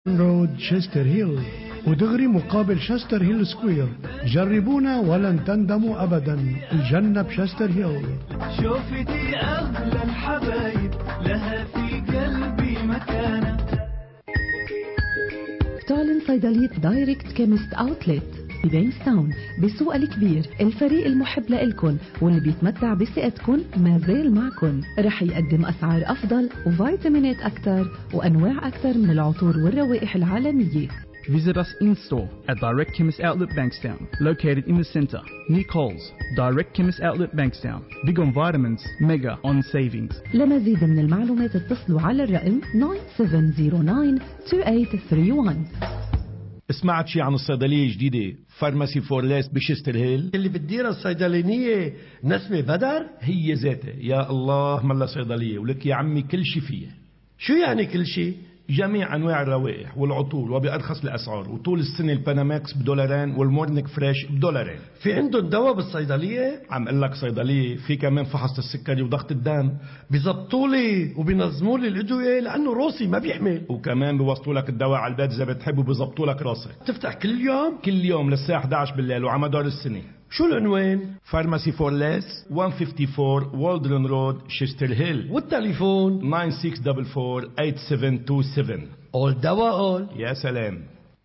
رود شستر هيل ودغري مقابل شستر هيل سكوير جربونا ولن تندموا أبدا الجنة بشستر هيل شوفتي أغلى الحبايب لها في قلبي مكانة تعلن صيدلية دايركت كيمست اوتلت ببينستاون بالسوق الكبير الفريق المحب لإلكن واللي بيتمتع بثقتكن ما زال معكن رح يقدم أسعار أفضل وفيتامينات أكثر وأنواع أكثر من العطور والروائح العالمية Visit us in store at Direct Chemist Outlet Bankstown, located in the centre, near Coles. Direct Chemist Outlet Bankstown. Big on vitamins, mega on savings. لمزيد من المعلومات اتصلوا على الرقم 97092831 سمعت شي عن الصيدلية الجديدة فارماسي فورليس بشستر هيل اللي بتديرها الصيدلانية نسمة بدر هي ذاتها يا الله ملا صيدلية ولك يا عمي كل شي فيها شو يعني كل شيء جميع انواع الروائح والعطور وبارخص الاسعار وطول السنه الباناماكس بدولارين والمورنيك فريش بدولارين في عندهم دواء بالصيدلية عم اقول لك صيدليه في كمان فحص السكري وضغط الدم بيزبطوا لي وبينظموا لي الادوية لانه روسي ما بيحمل وكمان بيوصلوا لك الدواء على البيت اذا بتحب وبيظبطوا لك راسك تفتح كل يوم كل يوم للساعه 11 بالليل وعلى مدار السنه شو العنوان فارماسي فور ليس 154 والدرن رود شستر هيل والتليفون 9644 اول دواء اول يا سلام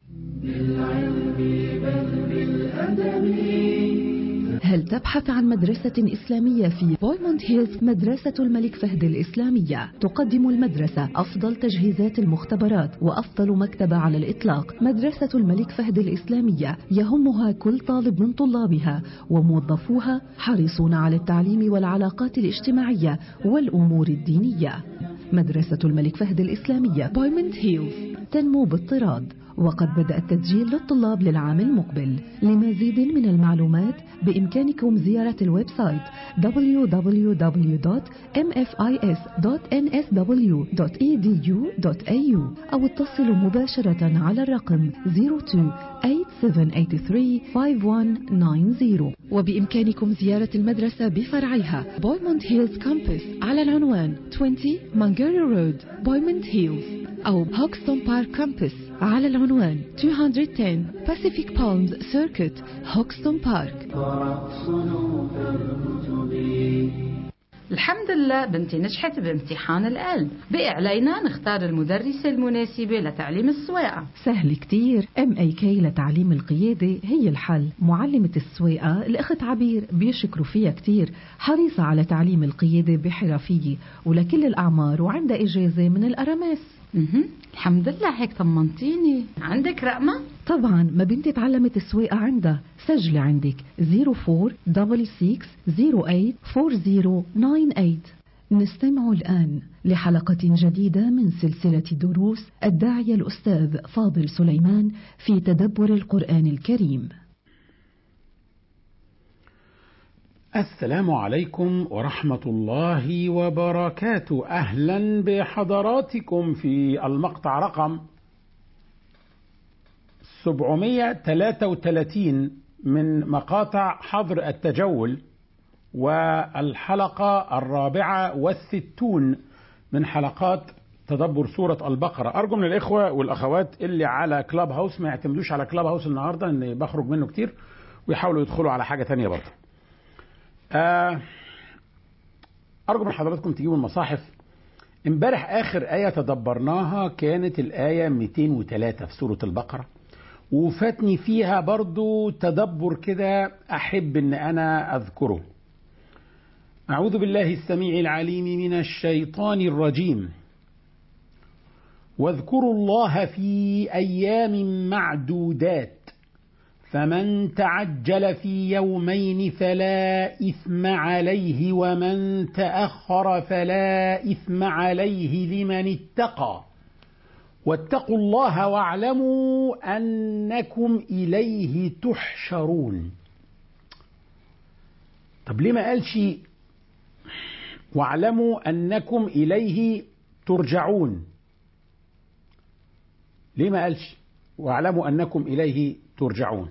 هل تبحث عن مدرسة إسلامية في بويموند هيلز مدرسة الملك فهد الإسلامية تقدم المدرسة أفضل تجهيزات المختبرات وأفضل مكتبة على الإطلاق مدرسة الملك فهد الإسلامية يهمها كل طالب من طلابها وموظفوها حريصون على التعليم والعلاقات الاجتماعية والأمور الدينية مدرسة الملك فهد الإسلامية بويموند هيلز تنمو باضطراد وقد بدأ التسجيل للطلاب للعام المقبل لمزيد من المعلومات بإمكانكم زيارة الويب سايت www.mfis.nsw.edu.au أو اتصلوا مباشرة على الرقم 02-8783-5190 وبإمكانكم زيارة المدرسة بفرعيها بويموند هيلز كامبس على العنوان 20 مانجاري رود بويموند هيلز أو هوكستون بارك كامبس على العنوان 210 Pacific Palms Circuit هوكستون بارك الحمد لله بنتي نجحت بامتحان القلب بقي علينا نختار المدرسة المناسبة لتعليم السواقة سهل كتير ام اي كي لتعليم القيادة هي الحل معلمة السواقة الأخت عبير بيشكروا فيها كتير حريصة على تعليم القيادة بحرفية ولكل الأعمار وعندها إجازة من الأرامس مهم. الحمد لله هيك طمنتيني عندك رقمة؟ طبعا ما بنتي تعلمت السواقة عندها سجلي عندك 0466084098 نستمع الآن لحلقة جديدة من سلسلة دروس الداعية الأستاذ فاضل سليمان في تدبر القرآن الكريم السلام عليكم ورحمة الله وبركاته أهلا بحضراتكم في المقطع رقم 733 من مقاطع حظر التجول والحلقة الرابعة والستون من حلقات تدبر سورة البقرة أرجو من الإخوة والأخوات اللي على كلاب هاوس ما يعتمدوش على كلاب هاوس النهاردة إن بخرج منه كتير ويحاولوا يدخلوا على حاجة تانية برضه آه، أرجو من حضراتكم تجيبوا المصاحف امبارح آخر آية تدبرناها كانت الآية 203 في سورة البقرة وفاتني فيها برضو تدبر كده أحب أن أنا أذكره أعوذ بالله السميع العليم من الشيطان الرجيم واذكروا الله في أيام معدودات فمن تعجل في يومين فلا إثم عليه ومن تأخر فلا إثم عليه لمن اتقى واتقوا الله واعلموا أنكم إليه تحشرون طب ليه ما قالش واعلموا أنكم إليه ترجعون ليه ما قالش واعلموا أنكم إليه ترجعون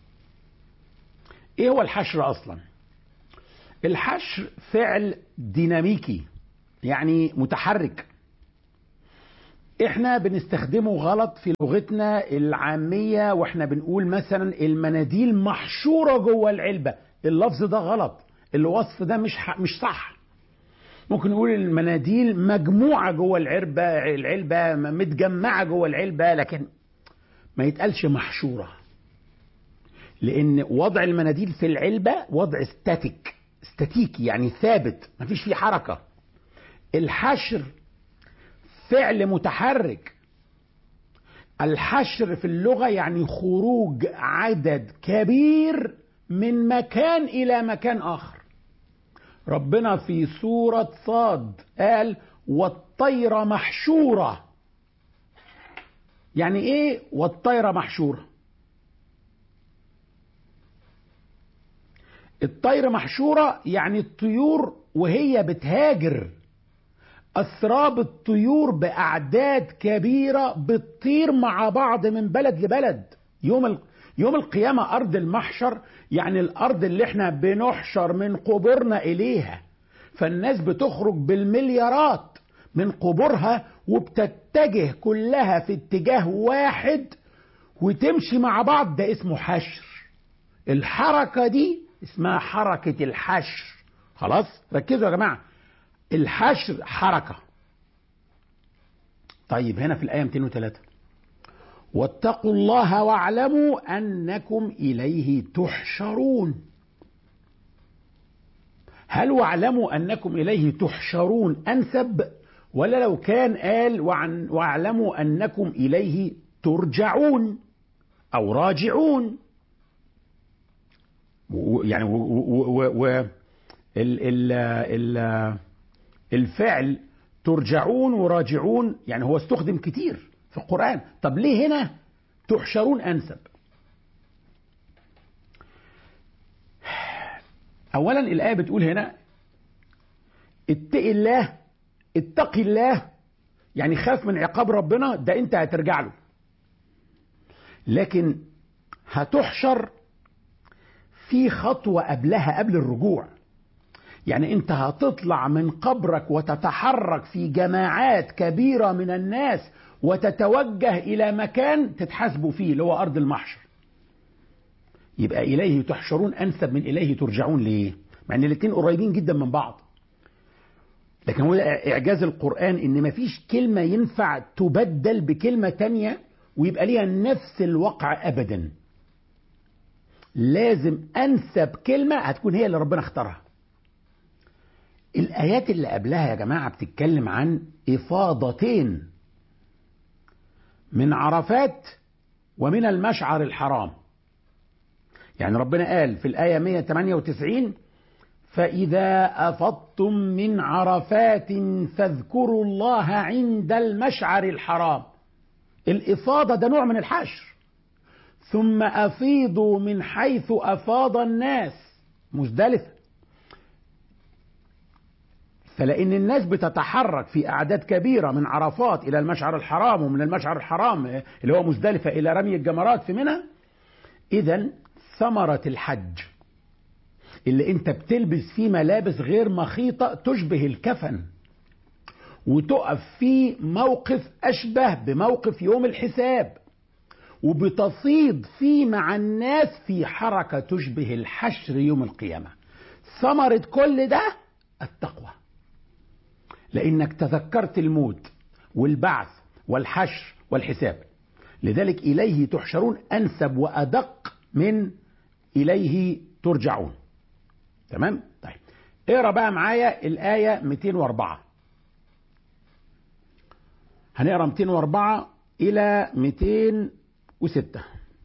ايه هو الحشر اصلا الحشر فعل ديناميكي يعني متحرك احنا بنستخدمه غلط في لغتنا العامية واحنا بنقول مثلا المناديل محشورة جوه العلبة اللفظ ده غلط الوصف ده مش ح... مش صح ممكن نقول المناديل مجموعة جوه العلبة العلبة متجمعة جوه العلبة لكن ما يتقالش محشورة لأن وضع المناديل في العلبة وضع ستاتيك ستاتيكي يعني ثابت مفيش فيه حركة الحشر فعل متحرك الحشر في اللغة يعني خروج عدد كبير من مكان إلى مكان آخر ربنا في سورة صاد قال والطير محشورة يعني ايه والطير محشورة الطير محشورة يعني الطيور وهي بتهاجر أسراب الطيور بأعداد كبيرة بتطير مع بعض من بلد لبلد يوم ال... يوم القيامة أرض المحشر يعني الأرض اللي احنا بنحشر من قبورنا إليها فالناس بتخرج بالمليارات من قبورها وبتتجه كلها في اتجاه واحد وتمشي مع بعض ده اسمه حشر الحركة دي اسمها حركة الحشر خلاص ركزوا يا جماعة الحشر حركة طيب هنا في الآية 203 واتقوا الله واعلموا أنكم إليه تحشرون هل واعلموا أنكم إليه تحشرون أنسب ولا لو كان قال وعن واعلموا أنكم إليه ترجعون أو راجعون يعني و, و, و ال ال ال الفعل ترجعون وراجعون يعني هو استخدم كتير في القرآن طب ليه هنا تحشرون أنسب أولا الآية بتقول هنا اتق الله اتق الله يعني خاف من عقاب ربنا ده انت هترجع له لكن هتحشر في خطوة قبلها قبل الرجوع يعني انت هتطلع من قبرك وتتحرك في جماعات كبيرة من الناس وتتوجه إلى مكان تتحاسبوا فيه اللي هو أرض المحشر يبقى إليه تحشرون أنسب من إليه ترجعون ليه مع أن الاثنين قريبين جدا من بعض لكن هو إعجاز القرآن إن مفيش كلمة ينفع تبدل بكلمة تانية ويبقى ليها نفس الوقع أبدا لازم أنسب كلمة هتكون هي اللي ربنا اختارها الآيات اللي قبلها يا جماعة بتتكلم عن إفاضتين من عرفات ومن المشعر الحرام يعني ربنا قال في الآية 198 فإذا أفضتم من عرفات فاذكروا الله عند المشعر الحرام الإفاضة ده نوع من الحشر ثم أفيضوا من حيث أفاض الناس مزدلفة فلأن الناس بتتحرك في أعداد كبيرة من عرفات إلى المشعر الحرام ومن المشعر الحرام اللي هو مزدلفة إلى رمي الجمرات في منى إذا ثمرة الحج اللي أنت بتلبس فيه ملابس غير مخيطة تشبه الكفن وتقف في موقف أشبه بموقف يوم الحساب وبتفيض فيه مع الناس في حركة تشبه الحشر يوم القيامة ثمرة كل ده التقوى لأنك تذكرت الموت والبعث والحشر والحساب لذلك إليه تحشرون أنسب وأدق من إليه ترجعون تمام؟ طيب اقرا بقى معايا الآية 204 هنقرا 204 إلى 206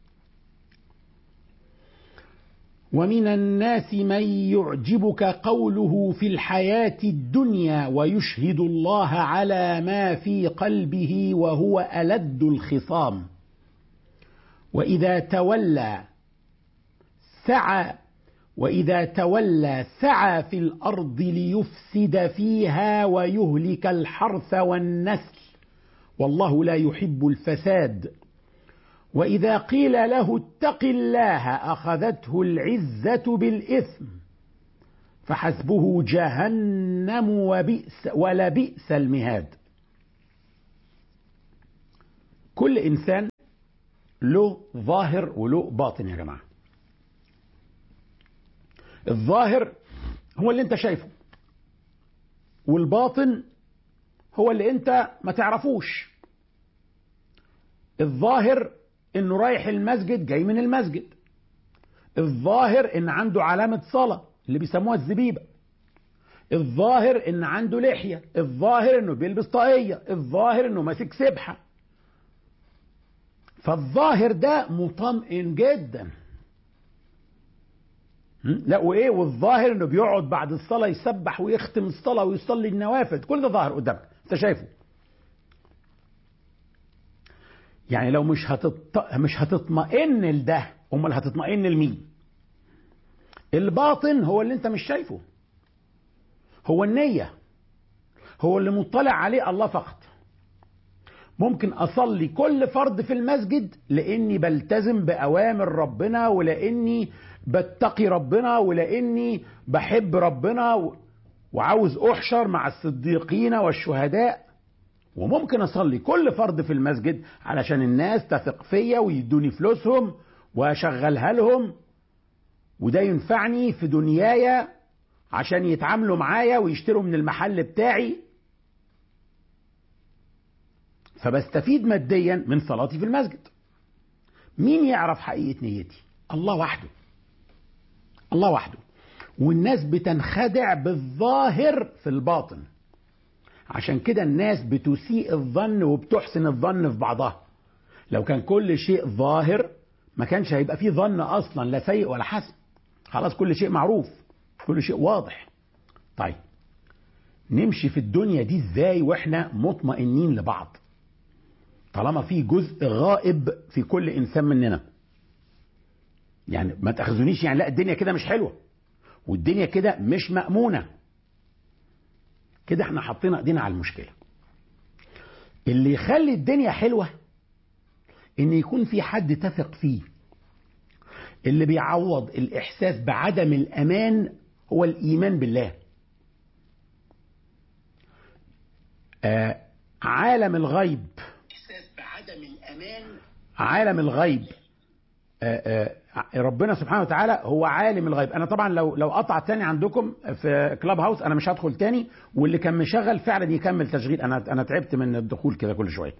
ومن الناس من يعجبك قوله في الحياة الدنيا ويشهد الله على ما في قلبه وهو ألد الخصام وإذا تولى سعى وإذا تولى سعى في الأرض ليفسد فيها ويهلك الحرث والنسل والله لا يحب الفساد وإذا قيل له اتق الله أخذته العزة بالإثم فحسبه جهنم وبئس ولبئس المهاد كل إنسان له ظاهر وله باطن يا جماعة الظاهر هو اللي انت شايفه والباطن هو اللي انت ما تعرفوش الظاهر انه رايح المسجد جاي من المسجد الظاهر ان عنده علامة صلاة اللي بيسموها الزبيبة الظاهر ان عنده لحية الظاهر انه بيلبس طاقية الظاهر انه ماسك سبحة فالظاهر ده مطمئن جدا لا وايه والظاهر انه بيقعد بعد الصلاه يسبح ويختم الصلاه ويصلي النوافل كل ده ظاهر قدامك انت شايفه يعني لو مش هتط... مش هتطمئن لده امال هتطمئن لمين الباطن هو اللي انت مش شايفه هو النية هو اللي مطلع عليه الله فقط ممكن اصلي كل فرض في المسجد لاني بلتزم باوامر ربنا ولاني بتقي ربنا ولاني بحب ربنا و... وعاوز احشر مع الصديقين والشهداء وممكن اصلي كل فرض في المسجد علشان الناس تثق فيا ويدوني فلوسهم واشغلها لهم وده ينفعني في دنياي عشان يتعاملوا معايا ويشتروا من المحل بتاعي فبستفيد ماديا من صلاتي في المسجد مين يعرف حقيقة نيتي الله وحده الله وحده والناس بتنخدع بالظاهر في الباطن عشان كده الناس بتسيء الظن وبتحسن الظن في بعضها لو كان كل شيء ظاهر ما كانش هيبقى فيه ظن اصلا لا سيء ولا حسن خلاص كل شيء معروف كل شيء واضح طيب نمشي في الدنيا دي ازاي واحنا مطمئنين لبعض طالما في جزء غائب في كل انسان مننا يعني ما تاخذونيش يعني لا الدنيا كده مش حلوه والدنيا كده مش مامونه كده احنا حطينا ايدينا على المشكله اللي يخلي الدنيا حلوه ان يكون في حد تثق فيه اللي بيعوض الاحساس بعدم الامان هو الايمان بالله آه عالم الغيب احساس بعدم الامان عالم الغيب آه آه ربنا سبحانه وتعالى هو عالم الغيب انا طبعا لو لو قطع تاني عندكم في كلاب هاوس انا مش هدخل تاني واللي كان مشغل فعلا يكمل تشغيل انا انا تعبت من الدخول كده كل شويه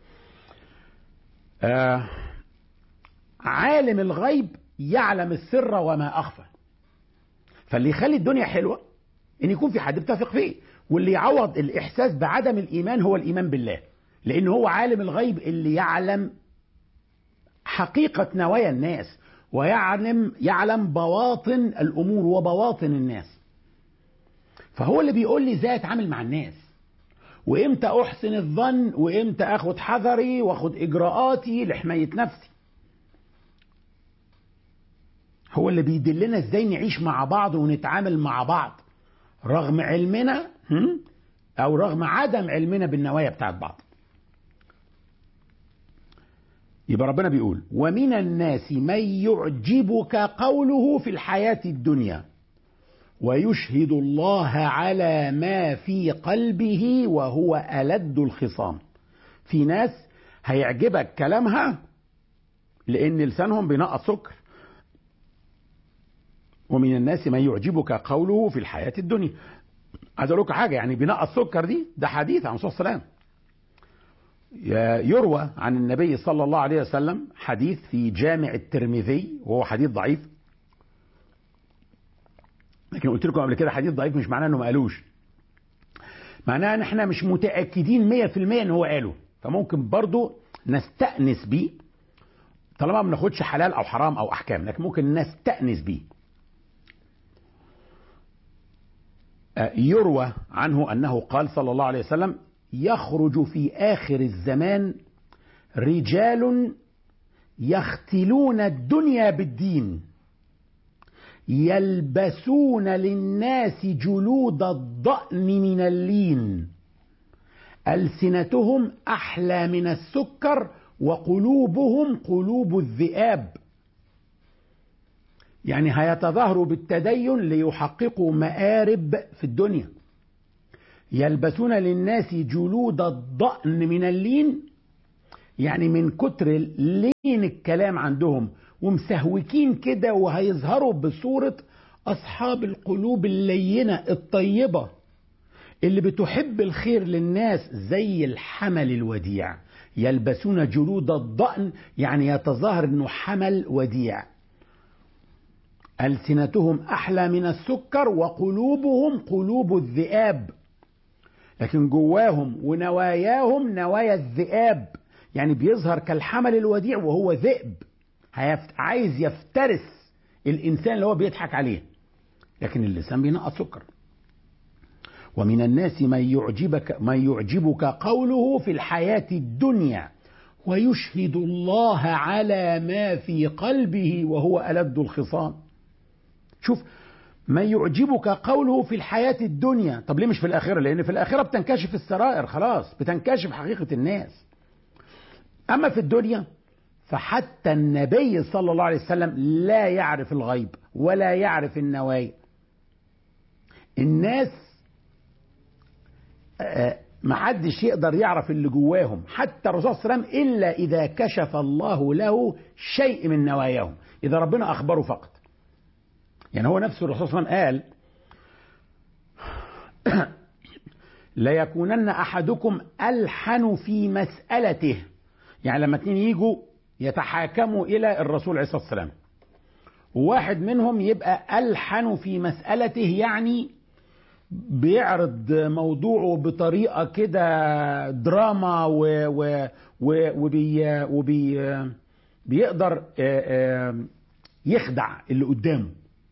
آه عالم الغيب يعلم السر وما اخفى فاللي يخلي الدنيا حلوه ان يكون في حد بتثق فيه واللي يعوض الاحساس بعدم الايمان هو الايمان بالله لان هو عالم الغيب اللي يعلم حقيقه نوايا الناس ويعلم يعلم بواطن الامور وبواطن الناس فهو اللي بيقول لي ازاي اتعامل مع الناس وامتى احسن الظن وامتى اخد حذري واخد اجراءاتي لحمايه نفسي هو اللي بيدلنا ازاي نعيش مع بعض ونتعامل مع بعض رغم علمنا او رغم عدم علمنا بالنوايا بتاعت بعض يبقى ربنا بيقول ومن الناس من يعجبك قوله في الحياة الدنيا ويشهد الله على ما في قلبه وهو ألد الخصام في ناس هيعجبك كلامها لأن لسانهم بينقط سكر ومن الناس من يعجبك قوله في الحياة الدنيا عايز اقول لكم حاجه يعني بناء السكر دي ده حديث عن الرسول صلى الله عليه وسلم يروى عن النبي صلى الله عليه وسلم حديث في جامع الترمذي وهو حديث ضعيف لكن قلت لكم قبل كده حديث ضعيف مش معناه انه ما قالوش معناه ان احنا مش متاكدين 100% ان هو قاله فممكن برضو نستانس بيه طالما ما بناخدش حلال او حرام او احكام لكن ممكن نستانس بيه يروى عنه انه قال صلى الله عليه وسلم يخرج في اخر الزمان رجال يختلون الدنيا بالدين يلبسون للناس جلود الضأن من اللين ألسنتهم أحلى من السكر وقلوبهم قلوب الذئاب يعني هيتظاهروا بالتدين ليحققوا مآرب في الدنيا يلبسون للناس جلود الضأن من اللين يعني من كتر لين الكلام عندهم ومسهوكين كده وهيظهروا بصورة أصحاب القلوب اللينة الطيبة اللي بتحب الخير للناس زي الحمل الوديع يلبسون جلود الضأن يعني يتظاهر انه حمل وديع ألسنتهم أحلى من السكر وقلوبهم قلوب الذئاب لكن جواهم ونواياهم نوايا الذئاب يعني بيظهر كالحمل الوديع وهو ذئب هيفت... عايز يفترس الإنسان اللي هو بيضحك عليه لكن اللسان بينقص سكر ومن الناس من يعجبك من يعجبك قوله في الحياة الدنيا ويشهد الله على ما في قلبه وهو ألد الخصام شوف ما يعجبك قوله في الحياة الدنيا طب ليه مش في الآخرة لأن في الآخرة بتنكشف السرائر خلاص بتنكشف حقيقة الناس أما في الدنيا فحتى النبي صلى الله عليه وسلم لا يعرف الغيب ولا يعرف النوايا الناس محدش يقدر يعرف اللي جواهم حتى الرسول صلى الله عليه وسلم إلا إذا كشف الله له شيء من نواياهم إذا ربنا أخبره فقط يعني هو نفسه الرسول صلى الله عليه وسلم قال ليكونن أحدكم ألحن في مسألته يعني لما اتنين يجوا يتحاكموا إلى الرسول عليه الصلاة والسلام وواحد منهم يبقى ألحن في مسألته يعني بيعرض موضوعه بطريقة كده دراما و و و وبي وبي بيقدر يخدع اللي قدامه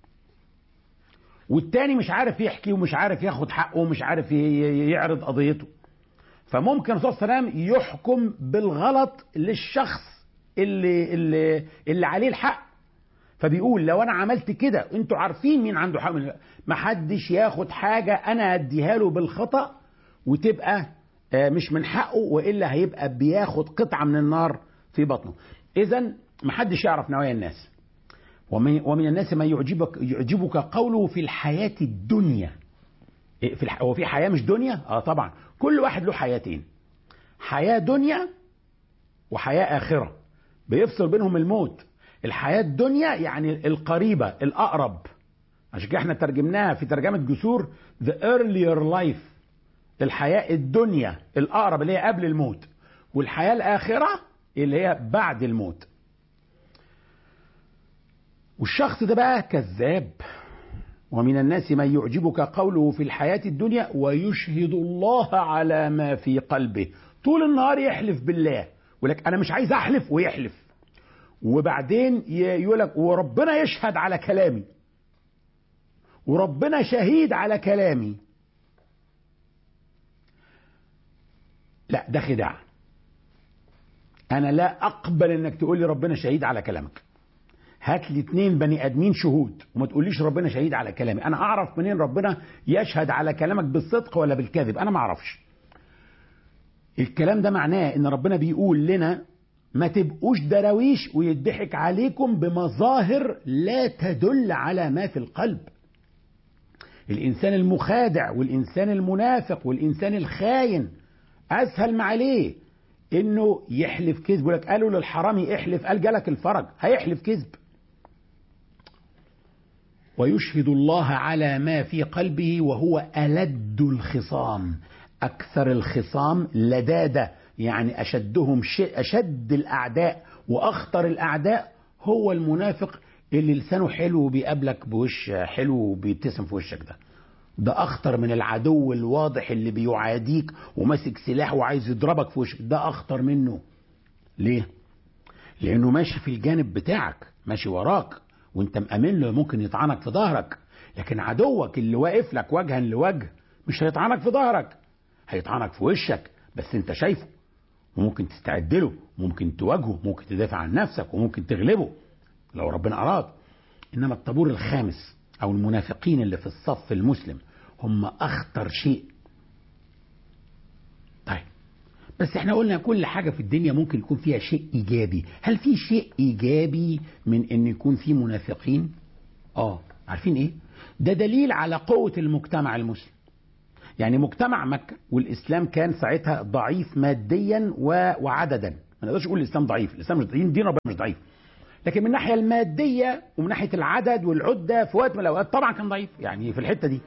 والتاني مش عارف يحكي ومش عارف ياخد حقه ومش عارف يعرض قضيته فممكن الرسول صلى الله عليه وسلم يحكم بالغلط للشخص اللي اللي اللي عليه الحق فبيقول لو انا عملت كده انتوا عارفين مين عنده حق ما حدش ياخد حاجه انا اديها له بالخطا وتبقى مش من حقه والا هيبقى بياخد قطعه من النار في بطنه اذا ما حدش يعرف نوايا الناس ومن, ومن الناس ما يعجبك يعجبك قوله في الحياه الدنيا في الح... هو في حياه مش دنيا اه طبعا كل واحد له حياتين حياه دنيا وحياه اخره بيفصل بينهم الموت الحياة الدنيا يعني القريبة الأقرب عشان كده احنا ترجمناها في ترجمة جسور the earlier life الحياة الدنيا الأقرب اللي هي قبل الموت والحياة الآخرة اللي هي بعد الموت والشخص ده بقى كذاب ومن الناس من يعجبك قوله في الحياة الدنيا ويشهد الله على ما في قلبه طول النهار يحلف بالله ولك أنا مش عايز أحلف ويحلف وبعدين يقول لك وربنا يشهد على كلامي وربنا شهيد على كلامي لا ده خداع انا لا اقبل انك تقول لي ربنا شهيد على كلامك هات لي اتنين بني ادمين شهود وما تقوليش ربنا شهيد على كلامي انا اعرف منين ربنا يشهد على كلامك بالصدق ولا بالكذب انا ما اعرفش الكلام ده معناه ان ربنا بيقول لنا ما تبقوش دراويش ويضحك عليكم بمظاهر لا تدل على ما في القلب الإنسان المخادع والإنسان المنافق والإنسان الخاين أسهل ما عليه إنه يحلف كذب لك قالوا للحرامي احلف قال جالك الفرج هيحلف كذب ويشهد الله على ما في قلبه وهو ألد الخصام أكثر الخصام لدادة يعني أشدهم أشد الأعداء وأخطر الأعداء هو المنافق اللي لسانه حلو وبيقابلك بوش حلو وبيبتسم في وشك ده ده أخطر من العدو الواضح اللي بيعاديك وماسك سلاح وعايز يضربك في وشك ده أخطر منه ليه؟ لأنه ماشي في الجانب بتاعك ماشي وراك وانت مأمن له ممكن يطعنك في ظهرك لكن عدوك اللي واقف لك وجها لوجه مش هيطعنك في ظهرك هيطعنك في وشك بس انت شايفه وممكن تستعد له ممكن تواجهه ممكن تدافع عن نفسك وممكن تغلبه لو ربنا أراد إنما الطابور الخامس أو المنافقين اللي في الصف المسلم هم أخطر شيء طيب بس احنا قلنا كل حاجة في الدنيا ممكن يكون فيها شيء إيجابي هل في شيء إيجابي من أن يكون في منافقين آه عارفين إيه ده دليل على قوة المجتمع المسلم يعني مجتمع مكة والإسلام كان ساعتها ضعيف ماديا وعددا ما نقدرش نقول الاسلام ضعيف الاسلام مش ضعيف دين ربنا مش ضعيف لكن من الناحيه الماديه ومن ناحيه العدد والعده في وقت من الاوقات طبعا كان ضعيف يعني في الحته دي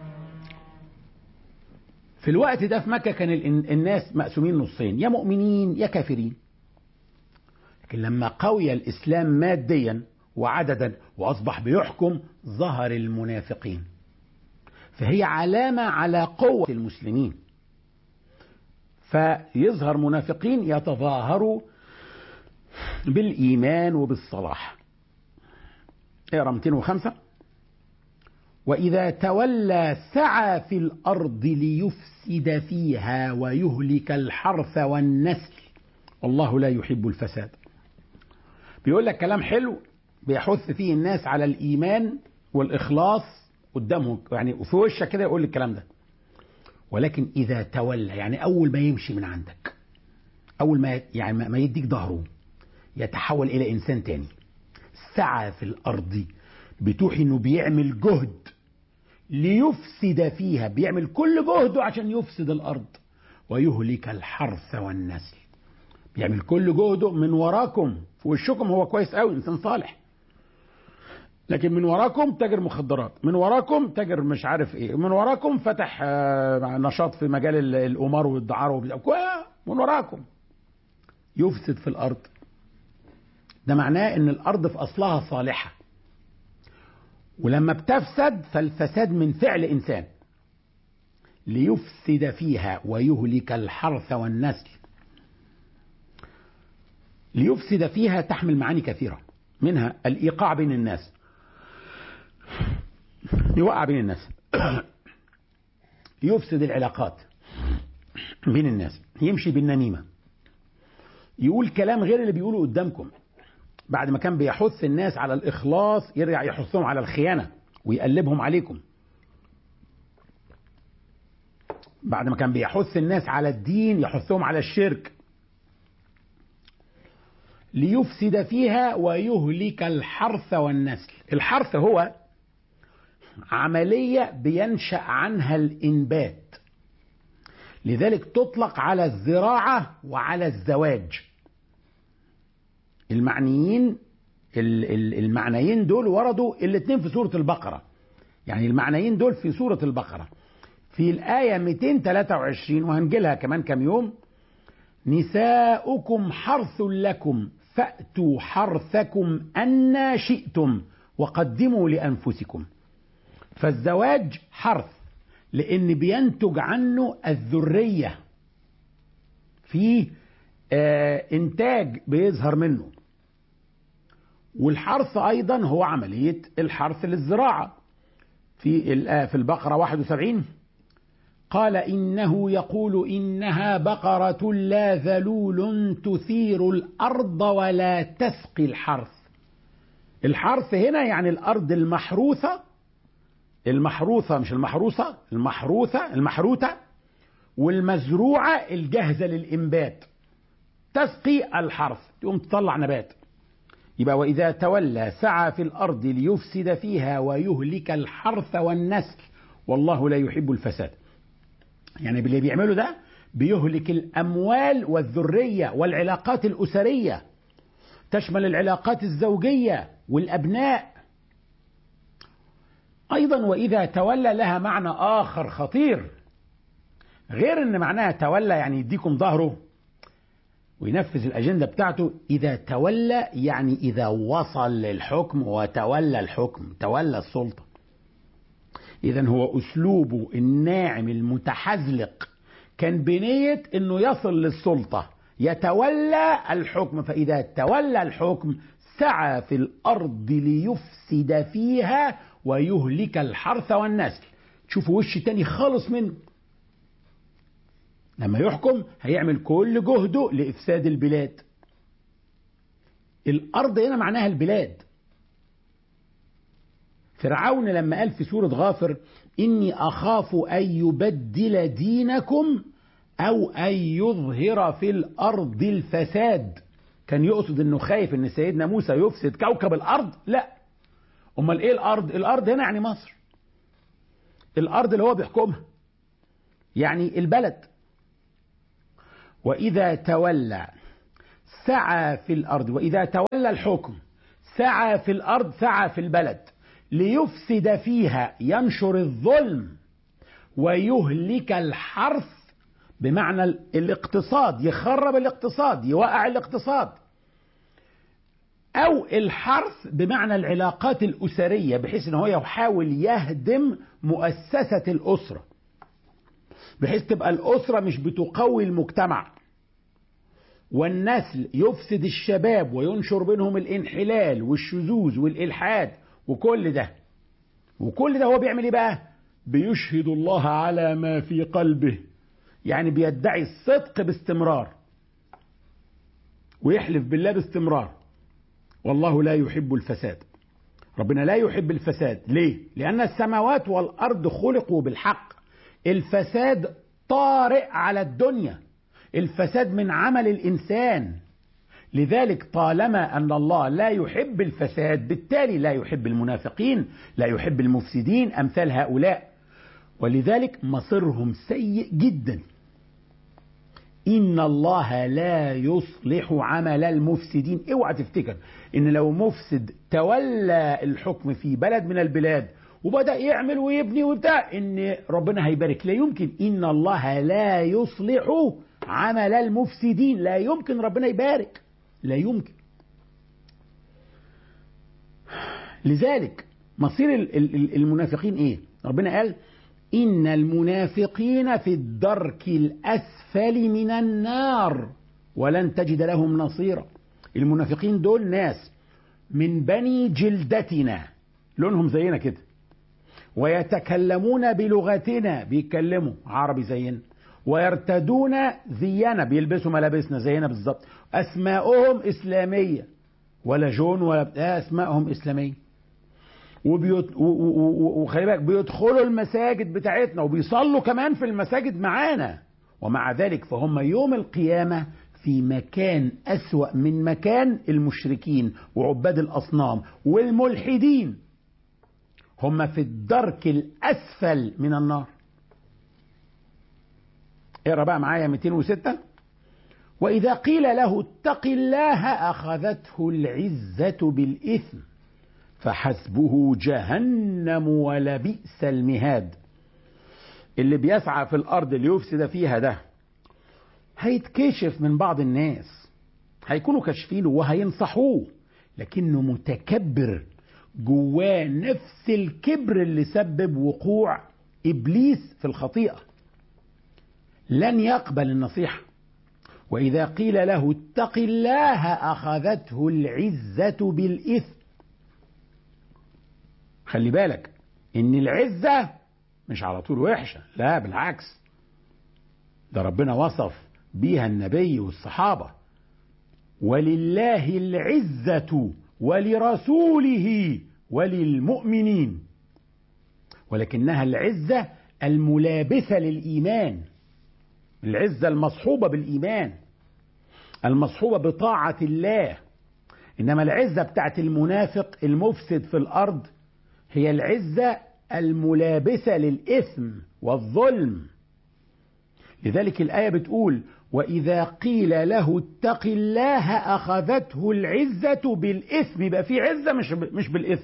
في الوقت ده في مكه كان ال- الناس مقسومين نصين يا مؤمنين يا كافرين لكن لما قوي الاسلام ماديا وعددا واصبح بيحكم ظهر المنافقين فهي علامه على قوه المسلمين فيظهر منافقين يتظاهروا بالإيمان وبالصلاح اقرا 205 وإذا تولى سعى في الأرض ليفسد فيها ويهلك الحرث والنسل والله لا يحب الفساد بيقول لك كلام حلو بيحث فيه الناس على الإيمان والإخلاص قدامهم يعني في وشك كده يقول الكلام ده ولكن إذا تولى يعني أول ما يمشي من عندك أول ما يعني ما- ما يديك ظهره يتحول إلى إنسان تاني سعى في الأرض بتوحي إنه بيعمل جهد ليفسد فيها بيعمل كل جهده عشان يفسد الأرض ويهلك الحرث والنسل بيعمل كل جهده من وراكم في وشكم هو كويس قوي إنسان صالح لكن من وراكم تاجر مخدرات من وراكم تاجر مش عارف ايه من وراكم فتح آه، نشاط في مجال ال- القمار والدعاره وبتاع. كو- من وراكم يفسد في الارض ده معناه ان الارض في اصلها صالحه ولما بتفسد فالفساد من فعل انسان ليفسد فيها ويهلك الحرث والنسل ليفسد فيها تحمل معاني كثيره منها الايقاع بين الناس يوقع بين الناس يفسد العلاقات بين الناس يمشي بالنميمة يقول كلام غير اللي بيقوله قدامكم بعد ما كان بيحث الناس على الإخلاص يرجع يحثهم على الخيانة ويقلبهم عليكم بعد ما كان بيحث الناس على الدين يحثهم على الشرك ليفسد فيها ويهلك الحرث والنسل الحرث هو عملية بينشأ عنها الإنبات لذلك تطلق على الزراعة وعلى الزواج المعنيين ال- ال- المعنيين دول وردوا الاثنين في سورة البقرة يعني المعنيين دول في سورة البقرة في الآية 223 وهنجيلها كمان كام يوم نساؤكم حرث لكم فأتوا حرثكم أن شئتم وقدموا لأنفسكم فالزواج حرث لأن بينتج عنه الذرية في آه إنتاج بيظهر منه والحرث أيضا هو عملية الحرث للزراعة في الآ- في البقرة 71 قال إنه يقول إنها بقرة لا ذلول تثير الأرض ولا تسقي الحرث الحرث هنا يعني الأرض المحروثة المحروثة مش المحروسة المحروثة المحروثة والمزروعة الجاهزة للإنبات تسقي الحرث تقوم تطلع نبات يبقى وإذا تولى سعى في الأرض ليفسد فيها ويهلك الحرث والنسل والله لا يحب الفساد يعني اللي بيعمله ده بيهلك الأموال والذرية والعلاقات الأسرية تشمل العلاقات الزوجية والأبناء أيضا وإذا تولى لها معنى آخر خطير غير أن معناها تولى يعني يديكم ظهره وينفذ الأجندة بتاعته إذا تولى يعني إذا وصل للحكم وتولى الحكم تولى السلطة إذا هو أسلوبه الناعم المتحزلق كان بنية أنه يصل للسلطة يتولى الحكم فإذا تولى الحكم سعى في الأرض ليفسد فيها ويهلك الحرث والنسل تشوفوا وش تاني خالص منه لما يحكم هيعمل كل جهده لإفساد البلاد الأرض هنا معناها البلاد فرعون لما قال في سورة غافر إني أخاف أن يبدل دينكم أو أن يظهر في الأرض الفساد كان يقصد أنه خايف أن سيدنا موسى يفسد كوكب الأرض لا أمال إيه الأرض الأرض هنا يعني مصر الأرض اللي هو بيحكمها يعني البلد وإذا تولى سعى في الأرض وإذا تولى الحكم سعى في الأرض سعى في البلد ليفسد فيها ينشر الظلم ويهلك الحرث بمعنى الاقتصاد يخرب الاقتصاد يوقع الاقتصاد أو الحرث بمعنى العلاقات الأسرية بحيث أنه يحاول يهدم مؤسسة الأسرة بحيث تبقى الأسرة مش بتقوي المجتمع والنسل يفسد الشباب وينشر بينهم الانحلال والشذوذ والإلحاد وكل ده وكل ده هو بيعمل ايه بقى بيشهد الله على ما في قلبه يعني بيدعي الصدق باستمرار ويحلف بالله باستمرار والله لا يحب الفساد ربنا لا يحب الفساد ليه لأن السماوات والأرض خلقوا بالحق الفساد طارئ على الدنيا الفساد من عمل الإنسان لذلك طالما أن الله لا يحب الفساد بالتالي لا يحب المنافقين لا يحب المفسدين أمثال هؤلاء ولذلك مصيرهم سيء جدا إن الله لا يصلح عمل المفسدين اوعى تفتكر إن لو مفسد تولى الحكم في بلد من البلاد وبدأ يعمل ويبني وبتاع إن ربنا هيبارك لا يمكن إن الله لا يصلح عمل المفسدين لا يمكن ربنا يبارك لا يمكن لذلك مصير المنافقين ايه ربنا قال ان المنافقين في الدرك الاسفل من النار ولن تجد لهم نصيرا المنافقين دول ناس من بني جلدتنا لونهم زينا كده ويتكلمون بلغتنا بيتكلموا عربي زينا ويرتدون زينا بيلبسوا ملابسنا زينا بالظبط اسماءهم اسلاميه ولا جون ولا اسماءهم اسلاميه وبيت... وخلي بالك بيدخلوا المساجد بتاعتنا وبيصلوا كمان في المساجد معانا ومع ذلك فهم يوم القيامه في مكان أسوأ من مكان المشركين وعباد الأصنام والملحدين هم في الدرك الأسفل من النار اقرا بقى معايا 206 وإذا قيل له اتق الله أخذته العزة بالإثم فحسبه جهنم ولبئس المهاد اللي بيسعى في الأرض ليفسد فيها ده هيتكشف من بعض الناس هيكونوا كاشفينه وهينصحوه لكنه متكبر جواه نفس الكبر اللي سبب وقوع إبليس في الخطيئة لن يقبل النصيحة وإذا قيل له اتق الله أخذته العزة بالإثم خلي بالك إن العزة مش على طول وحشة لا بالعكس ده ربنا وصف بيها النبي والصحابة ولله العزة ولرسوله وللمؤمنين ولكنها العزة الملابسة للإيمان العزة المصحوبة بالإيمان المصحوبة بطاعة الله إنما العزة بتاعت المنافق المفسد في الأرض هي العزة الملابسة للإثم والظلم لذلك الآية بتقول وإذا قيل له اتق الله أخذته العزة بالإثم يبقى في عزة مش مش بالإثم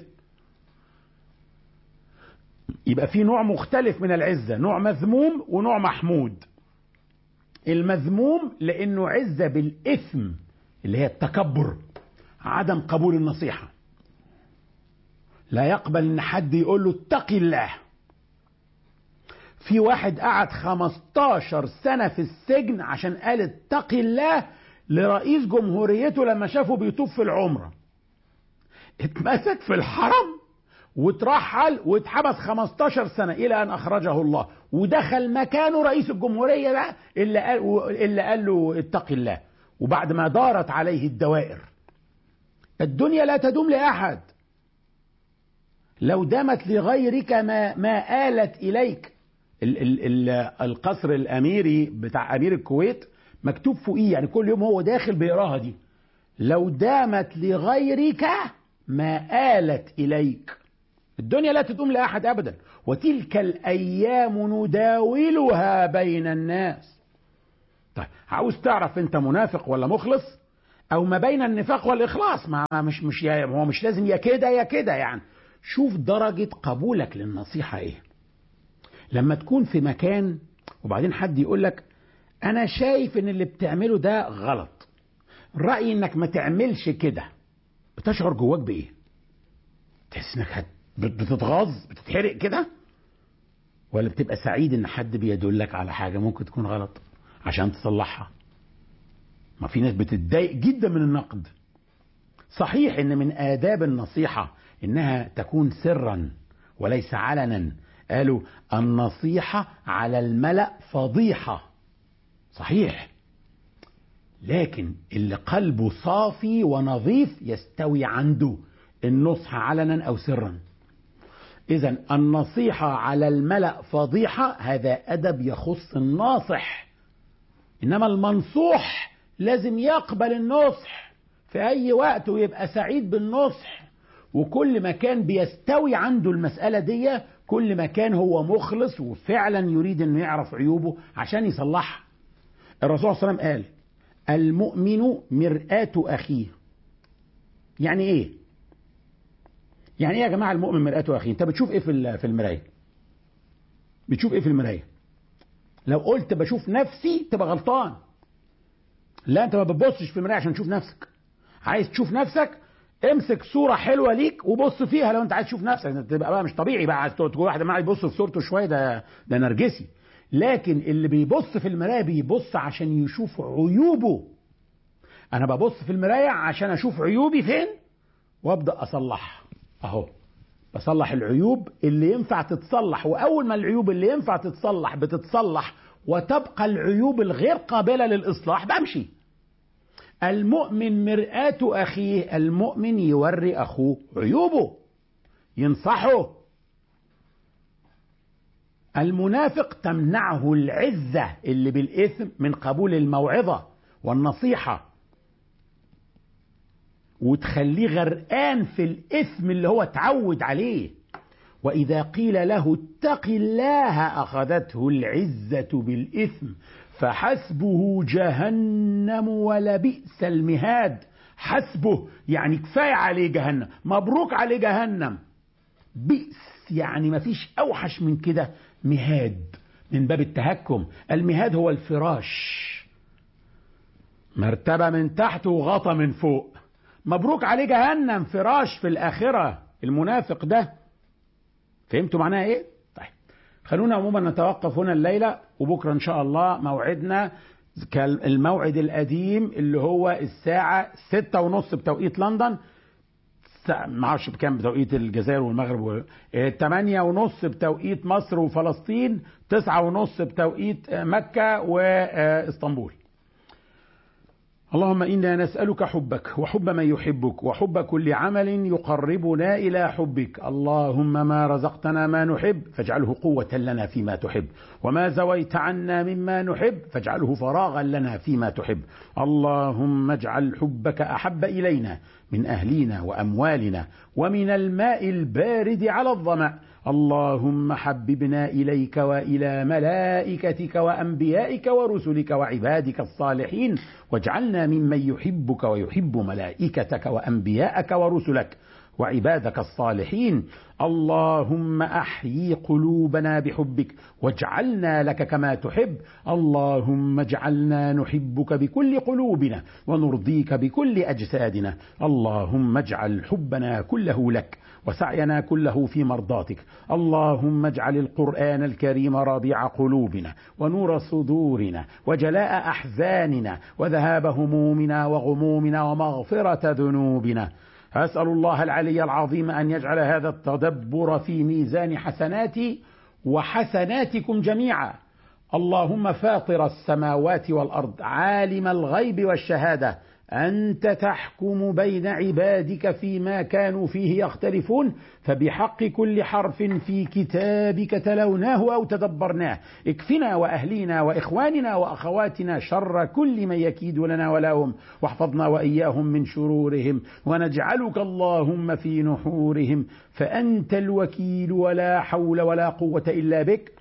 يبقى في نوع مختلف من العزة نوع مذموم ونوع محمود المذموم لأنه عزة بالإثم اللي هي التكبر عدم قبول النصيحة لا يقبل ان حد يقول له اتق الله في واحد قعد 15 سنة في السجن عشان قال اتق الله لرئيس جمهوريته لما شافه بيطوف في العمرة اتمسك في الحرم واترحل واتحبس 15 سنة إلى أن أخرجه الله ودخل مكانه رئيس الجمهورية بقى اللي قال, اللي قال له اتق الله وبعد ما دارت عليه الدوائر الدنيا لا تدوم لأحد لو دامت لغيرك ما ما آلت إليك ال ال ال القصر الأميري بتاع أمير الكويت مكتوب فوقيه يعني كل يوم هو داخل بيقراها دي لو دامت لغيرك ما آلت إليك الدنيا لا تدوم لأحد أبدا وتلك الأيام نداولها بين الناس طيب عاوز تعرف أنت منافق ولا مخلص او ما بين النفاق والاخلاص ما ما- مش مش يا- هو مش لازم يا كده يا كده يعني شوف درجه قبولك للنصيحه ايه لما تكون في مكان وبعدين حد يقول لك انا شايف ان اللي بتعمله ده غلط رايي انك ما تعملش كده بتشعر جواك بايه تحس انك هت- بت- بتتغاظ بتتحرق كده ولا بتبقى سعيد ان حد بيدلك على حاجه ممكن تكون غلط عشان تصلحها ما في ناس بتتضايق جدا من النقد صحيح ان من آداب النصيحة انها تكون سرا وليس علنا قالوا النصيحة على الملأ فضيحة صحيح لكن اللي قلبه صافي ونظيف يستوي عنده النصح علنا او سرا اذا النصيحة على الملأ فضيحة هذا ادب يخص الناصح انما المنصوح لازم يقبل النصح في اي وقت ويبقى سعيد بالنصح وكل ما كان بيستوي عنده المسألة دي كل ما كان هو مخلص وفعلا يريد انه يعرف عيوبه عشان يصلحها الرسول صلى الله عليه وسلم قال المؤمن مرآة أخيه يعني ايه يعني ايه يا جماعة المؤمن مرآة أخيه انت بتشوف ايه في ال- في المراية بتشوف ايه في المراية لو قلت بشوف نفسي تبقى غلطان لا انت ما بتبصش في المرايه عشان تشوف نفسك عايز تشوف نفسك امسك صوره حلوه ليك وبص فيها لو انت عايز تشوف نفسك انت تبقى بقى مش طبيعي بقى عايز تقول واحد معاه يبص في صورته شويه ده ده نرجسي لكن اللي بيبص في المرايه بيبص عشان يشوف عيوبه انا ببص في المرايه عشان اشوف عيوبي فين وابدا اصلحها اهو بصلح العيوب اللي ينفع تتصلح واول ما العيوب اللي ينفع تتصلح بتتصلح وتبقى العيوب الغير قابله للاصلاح بمشي المؤمن مرآة أخيه المؤمن يوري أخوه عيوبه ينصحه المنافق تمنعه العزة اللي بالإثم من قبول الموعظة والنصيحة وتخليه غرقان في الإثم اللي هو اتعود عليه وإذا قيل له اتق الله أخذته العزة بالإثم فحسبه جهنم ولبئس المهاد حسبه يعني كفاية عليه جهنم مبروك عليه جهنم بئس يعني مفيش أوحش من كده مهاد من باب التهكم المهاد هو الفراش مرتبة من تحت وغطى من فوق مبروك عليه جهنم فراش في الآخرة المنافق ده فهمتوا معناها ايه؟ طيب خلونا عموما نتوقف هنا الليلة وبكرة إن شاء الله موعدنا الموعد القديم اللي هو الساعة ستة ونص بتوقيت لندن ما اعرفش بكام بتوقيت الجزائر والمغرب و... تمانية ونص بتوقيت مصر وفلسطين تسعة ونص بتوقيت مكة واسطنبول اللهم انا نسالك حبك وحب من يحبك وحب كل عمل يقربنا الى حبك اللهم ما رزقتنا ما نحب فاجعله قوه لنا فيما تحب وما زويت عنا مما نحب فاجعله فراغا لنا فيما تحب اللهم اجعل حبك احب الينا من اهلينا واموالنا ومن الماء البارد على الظما اللهم حببنا اليك والى ملائكتك وانبيائك ورسلك وعبادك الصالحين واجعلنا ممن يحبك ويحب ملائكتك وانبياءك ورسلك وعبادك الصالحين اللهم احيي قلوبنا بحبك واجعلنا لك كما تحب اللهم اجعلنا نحبك بكل قلوبنا ونرضيك بكل اجسادنا اللهم اجعل حبنا كله لك وسعينا كله في مرضاتك اللهم اجعل القرآن الكريم ربيع قلوبنا ونور صدورنا وجلاء أحزاننا وذهاب همومنا وغمومنا ومغفرة ذنوبنا أسأل الله العلي العظيم أن يجعل هذا التدبر في ميزان حسناتي وحسناتكم جميعا اللهم فاطر السماوات والأرض عالم الغيب والشهادة أنت تحكم بين عبادك فيما كانوا فيه يختلفون فبحق كل حرف في كتابك تلوناه أو تدبرناه اكفنا وأهلينا وإخواننا وأخواتنا شر كل من يكيد لنا ولهم واحفظنا وإياهم من شرورهم ونجعلك اللهم في نحورهم فأنت الوكيل ولا حول ولا قوة إلا بك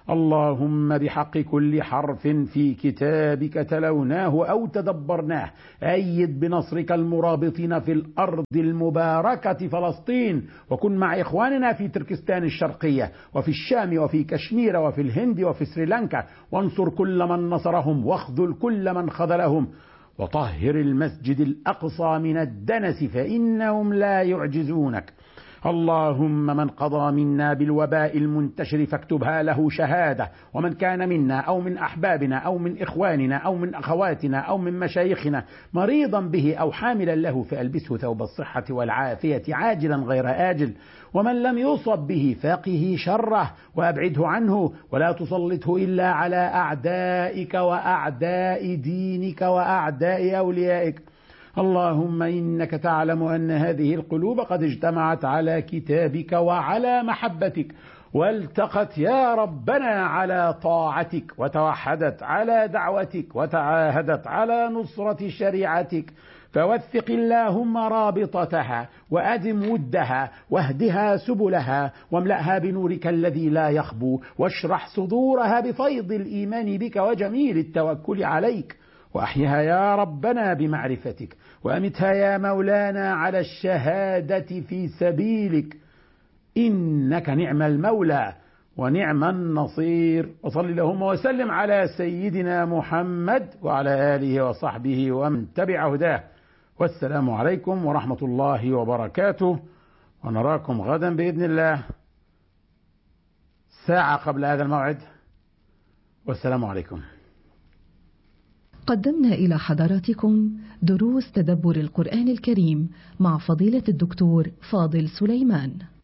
اللهم بحق كل حرف في كتابك تلوناه أو تدبرناه أيد بنصرك المرابطين في الأرض المباركة فلسطين وكن مع إخواننا في تركستان الشرقية وفي الشام وفي كشمير وفي الهند وفي سريلانكا وانصر كل من نصرهم واخذل كل من خذلهم وطهر المسجد الأقصى من الدنس فإنهم لا يعجزونك اللهم من قضى منا بالوباء المنتشر فاكتبها له شهادة ومن كان منا أو من أحبابنا أو من إخواننا أو من أخواتنا أو من مشايخنا مريضا به أو حاملا له فألبسه ثوب الصحة والعافية عاجلا غير آجل ومن لم يصب به فقه شره وأبعده عنه ولا تسلطه إلا على أعدائك وأعداء دينك وأعداء أوليائك اللهم انك تعلم ان هذه القلوب قد اجتمعت على كتابك وعلى محبتك والتقت يا ربنا على طاعتك وتوحدت على دعوتك وتعاهدت على نصره شريعتك فوثق اللهم رابطتها وادم ودها واهدها سبلها واملاها بنورك الذي لا يخبو واشرح صدورها بفيض الايمان بك وجميل التوكل عليك واحيها يا ربنا بمعرفتك وامتها يا مولانا على الشهاده في سبيلك انك نعم المولى ونعم النصير وصل اللهم وسلم على سيدنا محمد وعلى اله وصحبه ومن تبع هداه والسلام عليكم ورحمه الله وبركاته ونراكم غدا باذن الله ساعه قبل هذا الموعد والسلام عليكم قدمنا إلى حضراتكم دروس تدبر القرآن الكريم مع فضيلة الدكتور فاضل سليمان